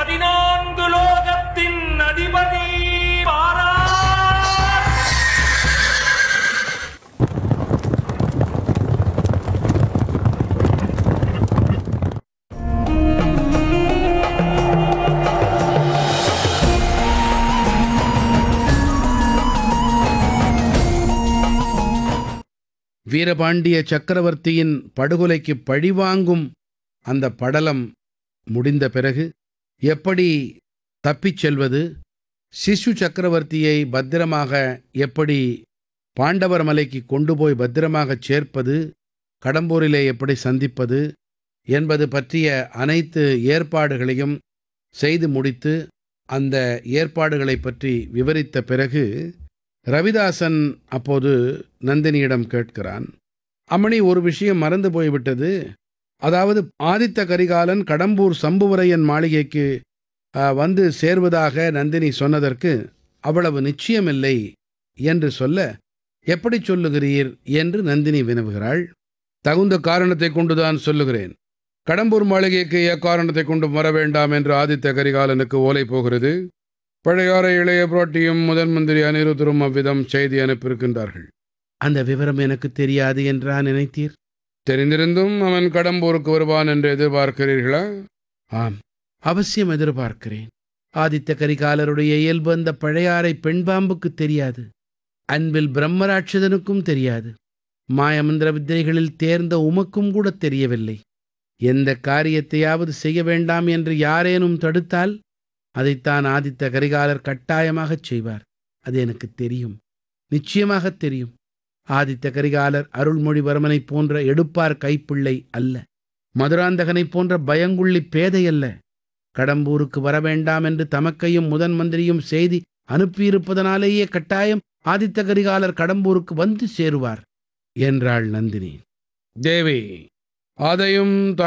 பதினான்கு லோகத்தின் அதிபதி வாரா வீரபாண்டிய சக்கரவர்த்தியின் படுகொலைக்கு பழிவாங்கும் அந்த படலம் முடிந்த பிறகு எப்படி தப்பிச் செல்வது சிசு சக்கரவர்த்தியை பத்திரமாக எப்படி பாண்டவர் மலைக்கு கொண்டு போய் பத்திரமாகச் சேர்ப்பது கடம்பூரிலே எப்படி சந்திப்பது என்பது பற்றிய அனைத்து ஏற்பாடுகளையும் செய்து முடித்து அந்த ஏற்பாடுகளைப் பற்றி விவரித்த பிறகு ரவிதாசன் அப்போது நந்தினியிடம் கேட்கிறான் அம்மணி ஒரு விஷயம் மறந்து போய்விட்டது அதாவது ஆதித்த கரிகாலன் கடம்பூர் சம்புவரையன் மாளிகைக்கு அ, வந்து சேர்வதாக நந்தினி சொன்னதற்கு அவ்வளவு நிச்சயமில்லை என்று சொல்ல எப்படி சொல்லுகிறீர் என்று நந்தினி வினவுகிறாள் தகுந்த காரணத்தை கொண்டுதான் சொல்லுகிறேன் கடம்பூர் மாளிகைக்கு எக்காரணத்தை கொண்டும் வர வேண்டாம் என்று ஆதித்த கரிகாலனுக்கு ஓலை போகிறது பழையாறை இளைய புராட்டியும் முதன் மந்திரி அனிருத்தரும் அவ்விதம் செய்தி அனுப்பியிருக்கின்றார்கள் அந்த விவரம் எனக்கு தெரியாது என்றா நினைத்தீர் தெரிந்திருந்தும் அவன் கடம்பூருக்கு வருவான் என்று எதிர்பார்க்கிறீர்களா ஆம் அவசியம் எதிர்பார்க்கிறேன் ஆதித்த கரிகாலருடைய இயல்பு அந்த பழையாறை பெண்பாம்புக்கு தெரியாது அன்பில் பிரம்மராட்சதனுக்கும் தெரியாது மாயமந்திர வித்தைகளில் தேர்ந்த உமக்கும் கூட தெரியவில்லை எந்த காரியத்தையாவது செய்ய வேண்டாம் என்று யாரேனும் தடுத்தால் அதைத்தான் ஆதித்த கரிகாலர் கட்டாயமாகச் செய்வார் அது எனக்கு தெரியும் நிச்சயமாகத் தெரியும் ஆதித்த கரிகாலர் அருள்மொழிவர்மனைப் போன்ற எடுப்பார் கைப்பிள்ளை அல்ல மதுராந்தகனைப் போன்ற பயங்குள்ளி பேதை அல்ல கடம்பூருக்கு வர வேண்டாம் என்று தமக்கையும் முதன் மந்திரியும் செய்தி அனுப்பியிருப்பதனாலேயே கட்டாயம் ஆதித்த கரிகாலர் கடம்பூருக்கு வந்து சேருவார் என்றாள் நந்தினி தேவி அதையும்